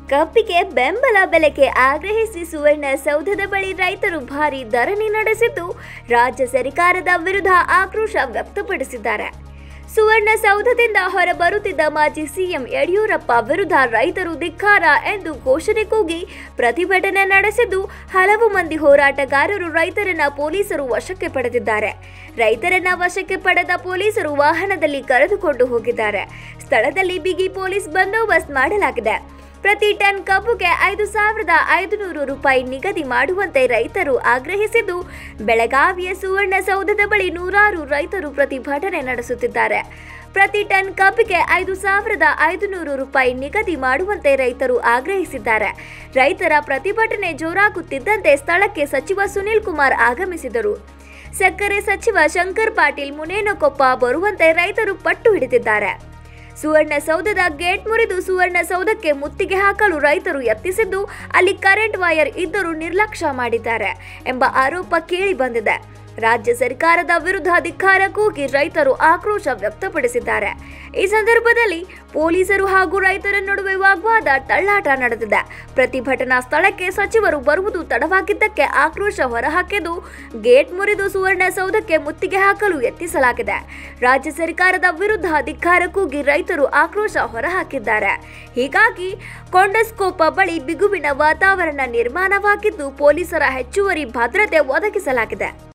ಕಬ್ಬಿಗೆ ಬೆಂಬಲ ಬೆಲೆಗೆ ಆಗ್ರಹಿಸಿ ಸುವರ್ಣಸೌಧದ ಬಳಿ ರೈತರು ಭಾರಿ ಧರಣಿ ನಡೆಸಿದ್ದು ರಾಜ್ಯ ಸರ್ಕಾರದ ವಿರುದ್ಧ ಆಕ್ರೋಶ ವ್ಯಕ್ತಪಡಿಸಿದ್ದಾರೆ ಸುವರ್ಣಸೌಧದಿಂದ ಹೊರಬರುತ್ತಿದ್ದ ಮಾಜಿ ಸಿಎಂ ಯಡಿಯೂರಪ್ಪ ವಿರುದ್ಧ ರೈತರು ಧಿಕ್ಕಾರ ಎಂದು ಘೋಷಣೆ ಕೂಗಿ ಪ್ರತಿಭಟನೆ ನಡೆಸಿದ್ದು ಹಲವು ಮಂದಿ ಹೋರಾಟಗಾರರು ರೈತರನ್ನ ಪೊಲೀಸರು ವಶಕ್ಕೆ ಪಡೆದಿದ್ದಾರೆ ರೈತರನ್ನ ವಶಕ್ಕೆ ಪಡೆದ ಪೊಲೀಸರು ವಾಹನದಲ್ಲಿ ಕರೆದುಕೊಂಡು ಹೋಗಿದ್ದಾರೆ ಸ್ಥಳದಲ್ಲಿ ಬಿಗಿ ಪೊಲೀಸ್ ಬಂದೋಬಸ್ತ್ ಮಾಡಲಾಗಿದೆ ಪ್ರತಿ ಟನ್ ಕಬ್ಬುಗೆ ಐದು ಸಾವಿರದ ಐದುನೂರು ರೂಪಾಯಿ ನಿಗದಿ ಮಾಡುವಂತೆ ರೈತರು ಆಗ್ರಹಿಸಿದ್ದು ಬೆಳಗಾವಿಯ ಸುವರ್ಣಸೌಧದ ಬಳಿ ನೂರಾರು ರೈತರು ಪ್ರತಿಭಟನೆ ನಡೆಸುತ್ತಿದ್ದಾರೆ ಪ್ರತಿ ಟನ್ ಕಬ್ಬಿಗೆ ಐದು ಸಾವಿರದ ಐದುನೂರು ರೂಪಾಯಿ ನಿಗದಿ ಮಾಡುವಂತೆ ರೈತರು ಆಗ್ರಹಿಸಿದ್ದಾರೆ ರೈತರ ಪ್ರತಿಭಟನೆ ಜೋರಾಗುತ್ತಿದ್ದಂತೆ ಸ್ಥಳಕ್ಕೆ ಸಚಿವ ಸುನಿಲ್ ಕುಮಾರ್ ಆಗಮಿಸಿದರು ಸಕ್ಕರೆ ಸಚಿವ ಶಂಕರ್ ಪಾಟೀಲ್ ಮುನೇನಕೊಪ್ಪ ಬರುವಂತೆ ರೈತರು ಪಟ್ಟು ಹಿಡಿದಿದ್ದಾರೆ ಸುವರ್ಣಸೌಧದ ಗೇಟ್ ಮುರಿದು ಸುವರ್ಣಸೌಧಕ್ಕೆ ಮುತ್ತಿಗೆ ಹಾಕಲು ರೈತರು ಯತ್ನಿಸಿದ್ದು ಅಲ್ಲಿ ಕರೆಂಟ್ ವೈರ್ ಇದ್ದರೂ ನಿರ್ಲಕ್ಷ್ಯ ಮಾಡಿದ್ದಾರೆ ಎಂಬ ಆರೋಪ ಕೇಳಿ ಬಂದಿದೆ ರಾಜ್ಯ ಸರ್ಕಾರದ ವಿರುದ್ಧ ಧಿಕ್ಕಾರ ಕೂಗಿ ರೈತರು ಆಕ್ರೋಶ ವ್ಯಕ್ತಪಡಿಸಿದ್ದಾರೆ ಈ ಸಂದರ್ಭದಲ್ಲಿ ಪೊಲೀಸರು ಹಾಗೂ ರೈತರ ನಡುವೆ ವಾಗ್ವಾದ ತಳ್ಳಾಟ ನಡೆದಿದೆ ಪ್ರತಿಭಟನಾ ಸ್ಥಳಕ್ಕೆ ಸಚಿವರು ಬರುವುದು ತಡವಾಗಿದ್ದಕ್ಕೆ ಆಕ್ರೋಶ ಹೊರಹಾಕಿದ್ದು ಗೇಟ್ ಮುರಿದು ಸುವರ್ಣಸೌಧಕ್ಕೆ ಮುತ್ತಿಗೆ ಹಾಕಲು ಯತ್ನಿಸಲಾಗಿದೆ ರಾಜ್ಯ ಸರ್ಕಾರದ ವಿರುದ್ಧ ಧಿಕ್ಕಾರ ಕೂಗಿ ರೈತರು ಆಕ್ರೋಶ ಹೊರಹಾಕಿದ್ದಾರೆ ಹೀಗಾಗಿ ಕೊಂಡಸ್ಕೋಪ ಬಳಿ ಬಿಗುವಿನ ವಾತಾವರಣ ನಿರ್ಮಾಣವಾಗಿದ್ದು ಪೊಲೀಸರ ಹೆಚ್ಚುವರಿ ಭದ್ರತೆ ಒದಗಿಸಲಾಗಿದೆ